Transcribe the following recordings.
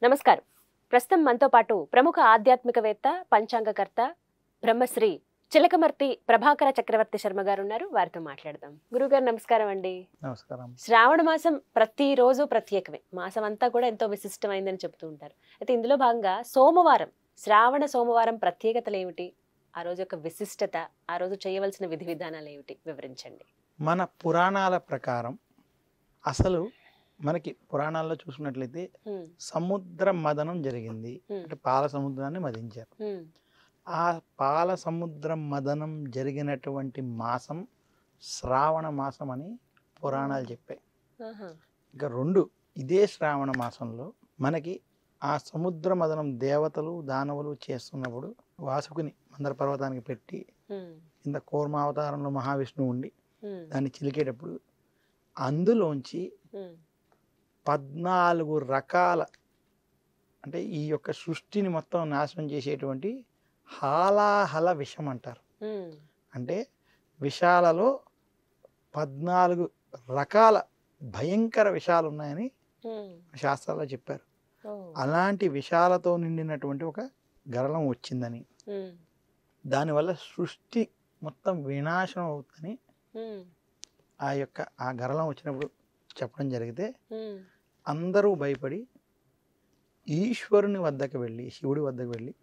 నమస్కారం ప్రస్తుతం మనతో పాటు ప్రముఖ ఆధ్యాత్మికవేత్త పంచాంగకర్త బ్రహ్మశ్రీ చిలకమర్తి ప్రభాకర చక్రవర్తి శర్మ గారు ఉన్నారు వారితో మాట్లాడదాం గురుగారు నమస్కారం అండి నమస్కారం శ్రావణ మాసం ప్రతిరోజు ప్రత్యేకమే మాసం అంతా కూడా ఎంతో విశిష్టమైందని చెప్తూ ఉంటారు అయితే ఇందులో భాగంగా సోమవారం శ్రావణ సోమవారం ప్రత్యేకతలు ఏమిటి ఆ రోజు యొక్క విశిష్టత ఆ రోజు చేయవలసిన విధి విధానాలు ఏమిటి వివరించండి మన పురాణాల ప్రకారం అసలు మనకి పురాణాల్లో చూసుకున్నట్లయితే హ్మ్, సముద్ర మదనం జరిగింది హ్మ్, అంటే పాల సముద్రాన్ని మదించారు హ్మ్, ఆ పాల సముద్ర మదనం జరిగినటువంటి మాసం శ్రావణ మాసం అని పురాణాలు చెప్పాయి ఆహా, ఇంకా రెండు ఇదే శ్రావణ మాసంలో మనకి ఆ సముద్ర మదనం దేవతలు దానవులు చేస్తున్నప్పుడు వాసుకుని మందర పర్వతానికి పెట్టి హ్మ్, కింద కూర్మావతారంలో మహావిష్ణువు ఉండి హ్మ్, దాన్ని చిలికేటప్పుడు అందులోంచి హ్మ్, పద్నాలుగు రకాల అంటే ఈ యొక్క సృష్టిని మొత్తం నాశనం చేసేటువంటి హాలాహల విషం అంటారు హ్మ్, అంటే విషాలలో పద్నాలుగు రకాల భయంకర విషాలు ఉన్నాయని హ్మ్, శాస్త్రాల్లో చెప్పారు ఓ, అలాంటి విషాలతో నిండినటువంటి ఒక గరళం వచ్చిందని హ్మ్, దానివల్ల సృష్టి మొత్తం వినాశనం అవుతుందని హ్మ్, ఆ యొక్క ఆ గరళం వచ్చినప్పుడు చెప్పడం జరిగితే హ్మ్, అందరూ భయపడి ఈశ్వరుని వద్దకు వెళ్ళి శివుడి వద్దకు వెళ్ళి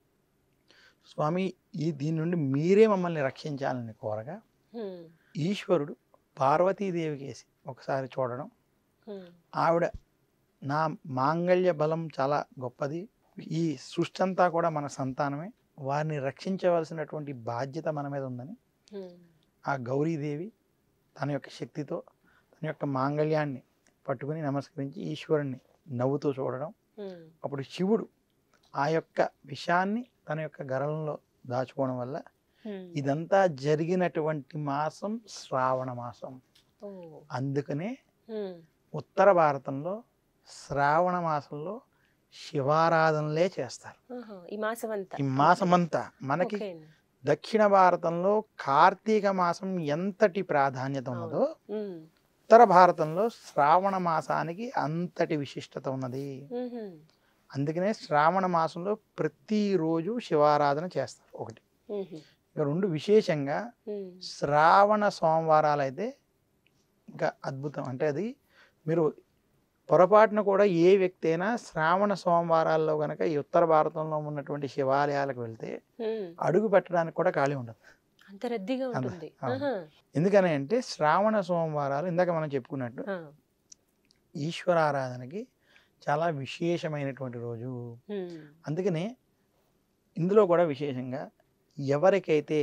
స్వామి ఈ దీని నుండి మీరే మమ్మల్ని రక్షించాలని కోరగా హ్మ్, ఈశ్వరుడు పార్వతీదేవికి వేసి ఒకసారి చూడడం హ్మ్, ఆవిడ నా మాంగళ్య బలం చాలా గొప్పది ఈ సృష్టి అంతా కూడా మన సంతానమే వారిని రక్షించవలసినటువంటి బాధ్యత మన మీద ఉందని హ్మ్, ఆ గౌరీదేవి తన యొక్క శక్తితో తన యొక్క మాంగళ్యాన్ని పట్టుకుని నమస్కరించి ఈశ్వరుణ్ణి నవ్వుతూ చూడడం హ్మ్, అప్పుడు శివుడు ఆ యొక్క విషాన్ని తన యొక్క గరళంలో దాచుకోవడం వల్ల హ్మ్, ఇదంతా జరిగినటువంటి మాసం శ్రావణ మాసం ఓ, అందుకనే హ్మ్, ఉత్తర భారతంలో శ్రావణ మాసంలో శివారాధనలే చేస్తారు ఆహా, ఈ మాసం అంతా ఈ మాసమంతా మనకి ఓకే. దక్షిణ భారతంలో కార్తీక మాసం ఎంతటి ప్రాధాన్యత ఉన్నదో హ్మ్, ఉత్తర భారతంలో శ్రావణ మాసానికి అంతటి విశిష్టత ఉన్నది మ్హూ, అందుకనే శ్రావణ మాసంలో ప్రతిరోజు శివారాధన చేస్తారు ఒకటి మ్హూ, ఇక రెండు విశేషంగా హ్మ్, శ్రావణ సోమవారాలు అయితే ఇంకా అద్భుతం అంటే అది మీరు పొరపాటున కూడా ఏ వ్యక్తి అయినా శ్రావణ సోమవారాల్లో కనుక ఈ ఉత్తర భారతంలో ఉన్నటువంటి శివాలయాలకు వెళ్తే హ్మ్. అడుగు పెట్టడానికి కూడా ఖాళీ ఉండదు అంత రద్దీగా అంత, ఉంటుంది అవును. ఆహా, ఎందుకని అంటే శ్రావణ సోమవారాలు ఇందాక మనం చెప్పుకున్నట్టు ఆ, ఈశ్వరారాధనకి చాలా విశేషమైనటువంటి రోజు హ్మ్, అందుకనే ఇందులో కూడా విశేషంగా ఎవరికైతే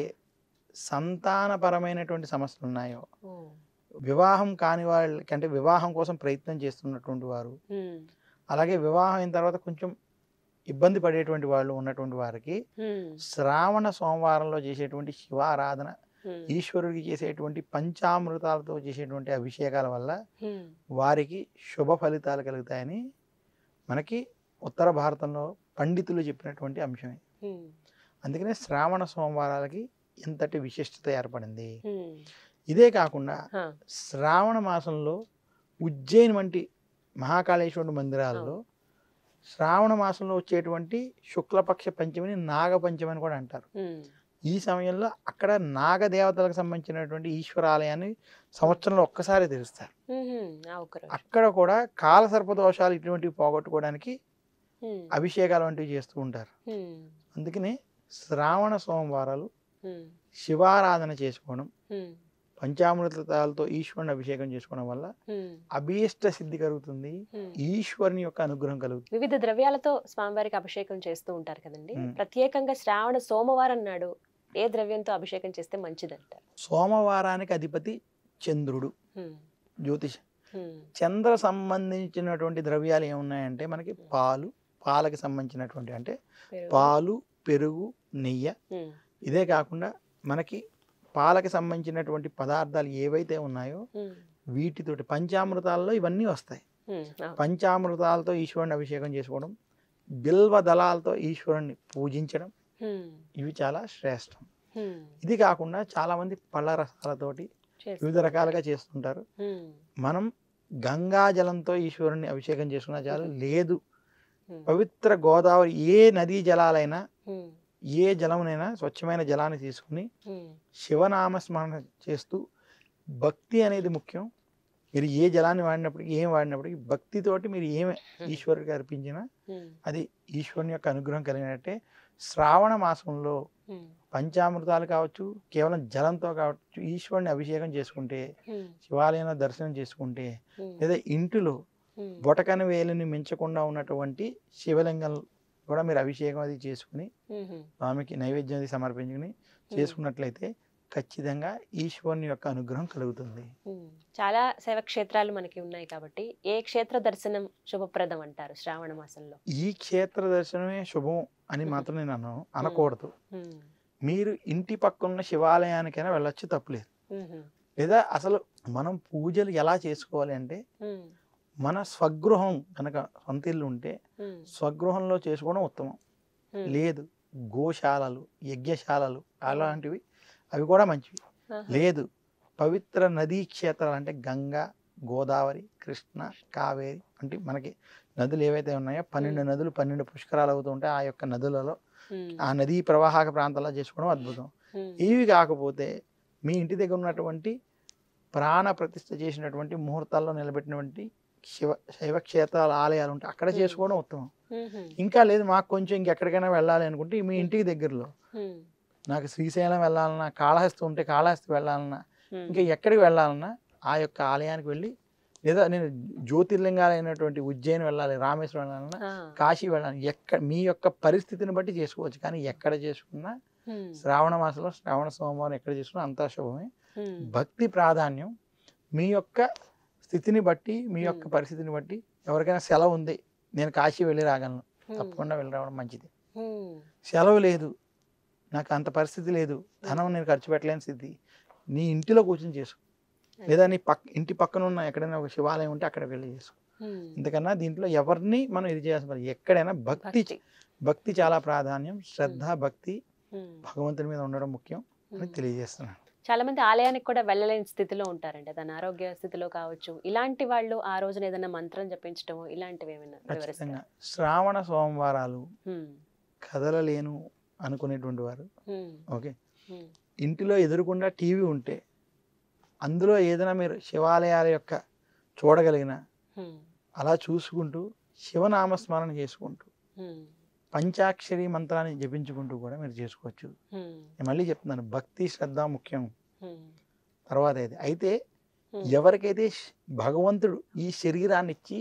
సంతానపరమైనటువంటి సమస్యలు ఉన్నాయో ఓ, వివాహం కాని వాళ్ళకి అంటే వివాహం కోసం ప్రయత్నం చేస్తున్నటువంటి వారు హ్మ్, అలాగే వివాహం అయిన తర్వాత కొంచెం ఇబ్బంది పడేటువంటి వాళ్ళు ఉన్నటువంటి వారికి హ్మ్, శ్రావణ సోమవారంలో చేసేటువంటి శివారాధన హ్మ్, ఈశ్వరుడికి చేసేటువంటి పంచామృతాలతో చేసేటువంటి అభిషేకాల వల్ల హ్మ్, వారికి శుభ ఫలితాలు కలుగుతాయని మనకి ఉత్తర భారతంలో పండితులు చెప్పినటువంటి అంశమే హ్మ్, అందుకనే శ్రావణ సోమవారాలకి ఎంతటి విశిష్టత ఏర్పడింది హ్మ్, ఇదే కాకుండా ఆ, శ్రావణ మాసంలో ఉజ్జయిన్ వంటి మహాకాళేశ్వరుడు మందిరాల్లో శ్రావణ మాసంలో వచ్చేటువంటి శుక్లపక్ష పంచమిని నాగపంచమి అని కూడా అంటారు హ్మ్, ఈ సమయంలో అక్కడ నాగదేవతలకు సంబంధించినటువంటి ఈశ్వరాలయాన్ని సంవత్సరంలో ఒక్కసారి తెరుస్తారు మ్హూ, ఆ ఒక్క రోజు. అక్కడ కూడా కాలసర్ప దోషాలు ఇటువంటివి పోగొట్టుకోవడానికి హ్మ్, అభిషేకాలు వంటివి చేస్తూ ఉంటారు హ్మ్, అందుకనే శ్రావణ సోమవారాలు హ్మ్, శివారాధన చేసుకోవడం హ్మ్, పంచామృతాలతో ఈశ్వరుని అభిషేకం చేసుకోవడం వల్ల హ్మ్, అభీష్ట సిద్ధి కలుగుతుంది హ్మ్. ఈశ్వరుని యొక్క అనుగ్రహం కలుగుతుంది వివిధ ద్రవ్యాలతో స్వామివారికి అభిషేకం చేస్తూ ఉంటారు కదండి మ్మ్. ప్రత్యేకంగా శ్రావణ సోమవారం నాడు ఏ ద్రవ్యంతో అభిషేకం చేస్తే మంచిదంటారు సోమవారానికి అధిపతి చంద్రుడు హ్మ్, జ్యోతిష హ్మ్, చంద్ర సంబంధించినటువంటి ద్రవ్యాలు ఏమున్నాయంటే మనకి పాలు పాలకి సంబంధించినటువంటి అంటే పెరుగు. పాలు పెరుగు నెయ్యి హ్మ్, ఇదే కాకుండా మనకి పాలకి సంబంధించినటువంటి పదార్థాలు ఏవైతే ఉన్నాయో హ్మ్, వీటితోటి పంచామృతాల్లో ఇవన్నీ వస్తాయి హ్మ్, ఆ, పంచామృతాలతో ఈశ్వరుని అభిషేకం చేసుకోవడం బిల్వ దళాలతో ఈశ్వరుణ్ణి పూజించడం హ్మ్, ఇవి చాలా శ్రేష్టం హ్మ్, ఇది కాకుండా చాలామంది పళ్ళ రసాలతోటి చేస్తూ వివిధ రకాలుగా చేస్తుంటారు హ్మ్, మనం గంగా జలంతో ఈశ్వరుని అభిషేకం చేసుకున్నా చాలు లేదు ఉమ్, పవిత్ర గోదావరి ఏ నదీ జలాలైనా ఉమ్, ఏ జలమునైనా స్వచ్ఛమైన జలాన్ని తీసుకుని ఉమ్, శివనామస్మరణ చేస్తూ భక్తి అనేది ముఖ్యం మీరు ఏ జలాన్ని వాడినప్పటికీ ఏం వాడినప్పటికీ భక్తితోటి మీరు ఏమి ఈశ్వరుడికి అర్పించినా ఉమ్, అది ఈశ్వరుని యొక్క అనుగ్రహం కలిగినట్టే శ్రావణ మాసంలో ఉమ్, పంచామృతాలు కావచ్చు కేవలం జలంతో కావచ్చు ఈశ్వరుని అభిషేకం చేసుకుంటే ఉమ్, శివాలయంలో దర్శనం చేసుకుంటే ఉమ్, లేదా ఇంటిలో ఉమ్, బొటకని వేలిని మించకుండా ఉన్నటువంటి శివలింగం కూడా మీరు అభిషేకం అది చేసుకుని ఉమ్, స్వామికి నైవేద్యం అది సమర్పించుకుని చేసుకున్నట్లయితే ఖచ్చితంగా ఈశ్వరుని యొక్క అనుగ్రహం కలుగుతుంది ఉమ్. చాలా శైవ క్షేత్రాలు మనకి ఉన్నాయి కాబట్టి ఏ క్షేత్ర దర్శనం శుభప్రదం అంటారు శ్రావణ మాసంలో ఈ క్షేత్ర దర్శనమే శుభం అని మాత్రం నేను అన్నాను అనకూడదు ఉమ్, మీరు ఇంటి పక్కన శివాలయానికైనా వెళ్ళొచ్చు తప్పులేదు ఉమ్, లేదా అసలు మనం పూజలు ఎలా చేసుకోవాలి అంటే ఉమ్, మన స్వగృహం కనుక సొంత ఇల్లు ఉంటే ఉమ్, స్వగృహంలో చేసుకోవడం ఉత్తమం ఉమ్. లేదు గోశాలలు యజ్ఞశాలలు అలాంటివి అవి కూడా మంచివి ఆహా. లేదు పవిత్ర నదీ క్షేత్రాలు అంటే గంగా గోదావరి కృష్ణ కావేరి అంటే మనకి నదులు ఏవైతే ఉన్నాయో పన్నెండు నదులు పన్నెండు పుష్కరాలు అవుతూ ఉంటాయి ఆ యొక్క నదులలో ఉమ్, ఆ నదీ ప్రవాహక ప్రాంతాల్లో చేసుకోవడం అద్భుతం ఉమ్, ఇవి కాకపోతే మీ ఇంటి దగ్గర ఉన్నటువంటి ప్రాణ ప్రతిష్ఠ చేసినటువంటి ముహూర్తాల్లో నిలబెట్టినటువంటి శివ శైవ క్షేత్రాల ఆలయాలు ఉంటాయి అక్కడ Hmm. చేసుకోవడం ఉత్తమం ఉమ్, ఇంకా లేదు మాకు కొంచెం ఇంకెక్కడికైనా వెళ్ళాలి అనుకుంటే మీ ఇంటికి దగ్గరలో ఉమ్, నాకు శ్రీశైలం వెళ్ళాలన్నా కాళహస్తి ఉంటే కాళహస్తి వెళ్ళాలన్నా ఉమ్, ఇంకా ఎక్కడికి వెళ్ళాలన్నా ఆ యొక్క ఆలయానికి వెళ్ళి లేదా నేను జ్యోతిర్లింగాలైనటువంటి ఉజ్జయిని వెళ్ళాలి రామేశ్వరం వెళ్ళాలన్నా ఆ, కాశీ వెళ్ళాలి ఎక్కడ మీ యొక్క పరిస్థితిని బట్టి చేసుకోవచ్చు కానీ ఎక్కడ చేసుకున్నా ఉమ్, శ్రావణ మాసంలో శ్రావణ సోమవారం ఎక్కడ చేసుకున్నా అంతా శుభమే ఉమ్, భక్తి ప్రాధాన్యం మీ యొక్క స్థితిని బట్టి మీ యొక్క Hmm. పరిస్థితిని బట్టి ఎవరికైనా సెలవు ఉంది నేను కాశీ వెళ్ళి రాగలను ఉమ్, తప్పకుండా వెళ్ళి రావడం మంచిది ఉమ్, సెలవు లేదు నాకు అంత పరిస్థితి లేదు ధనం నేను ఖర్చు పెట్టలేని స్థితి నీ ఇంటిలో కూర్చొని చేసుకో లేదా నీ పక్క ఇంటి పక్కన ఉన్న ఎక్కడైనా ఒక శివాలయం ఉంటే అక్కడ వెళ్ళి చేసుకో ఉమ్, ఇంతకన్నా దీంట్లో ఎవరిని మనం ఇది చేయాల్సిన పని ఎక్కడైనా భక్తి భక్తి భక్తి చాలా ప్రాధాన్యం శ్రద్ధ భక్తి ఉమ్, భగవంతుని మీద ఉండడం ముఖ్యం అని ఉమ్. తెలియజేస్తున్నాను చాలా మంది ఆలయానికి కూడా వెళ్ళలేని స్థితిలో ఉంటారండి తన ఆరోగ్య స్థితిలో కావచ్చు ఇలాంటి వాళ్ళు ఆ రోజున ఏదైనా మంత్రం జపించడం ఇలాంటివి ఏమైనా ఖచ్చితంగా వివరిస్తారా? శ్రావణ సోమవారాలు ఉమ్, కదలలేను అనుకునేటువంటి వారు ఉమ్, ఓకే ఉమ్, ఇంటిలో ఎదురుకుండా టీవీ ఉంటే అందులో ఏదైనా మీరు శివాలయాల యొక్క చూడగలిగిన ఉమ్, అలా చూసుకుంటూ శివనామస్మరణ చేసుకుంటూ ఉమ్, పంచాక్షరి మంత్రాన్ని జపించుకుంటూ కూడా మీరు చేసుకోవచ్చు ఉమ్, నేను మళ్ళీ చెప్తున్నాను భక్తి శ్రద్ధ ముఖ్యం ఉమ్, తర్వాత ఇది అయితే ఉమ్, ఎవరికైతే శ్- భగవంతుడు ఈ శరీరాన్ని ఇచ్చి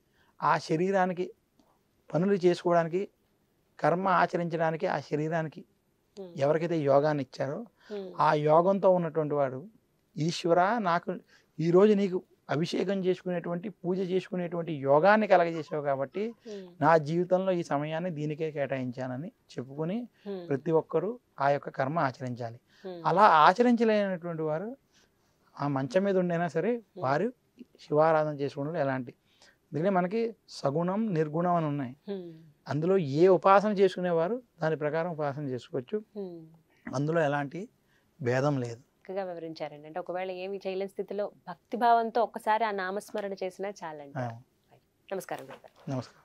ఆ శరీరానికి పనులు చేసుకోవడానికి కర్మ ఆచరించడానికి ఆ శరీరానికి ఉమ్, ఎవరికైతే యోగాన్ని ఇచ్చారో ఉమ్, ఆ యోగంతో ఉన్నటువంటి వాడు ఈశ్వర నాకు ఈరోజు నీకు అభిషేకం చేసుకునేటువంటి పూజ చేసుకునేటువంటి యోగాన్ని కలగజేసావు కాబట్టి ఉమ్, నా జీవితంలో ఈ సమయాన్ని దీనికే కేటాయించానని చెప్పుకొని ఉమ్, ప్రతి ఒక్కరూ ఆ యొక్క కర్మ ఆచరించాలి ఉమ్, అలా ఆచరించలేనటువంటి వారు ఆ మంచం మీద ఉండైనా సరే వారు శివారాధన చేసుకోవడంలో ఎలాంటి ఎందుకంటే మనకి సగుణం నిర్గుణం అని ఉన్నాయి ఉమ్, అందులో ఏ ఉపాసన చేసుకునేవారు దాని ప్రకారం ఉపాసన చేసుకోవచ్చు ఉమ్. అందులో ఎలాంటి భేదం లేదు చక్కగా వివరించారండి అంటే ఒకవేళ ఏమి చేయలేని స్థితిలో భక్తి భావంతో ఒక్కసారి ఆ నామస్మరణ చేసినా చాలండి ఆ, నమస్కారం గురుగారు నమస్కారం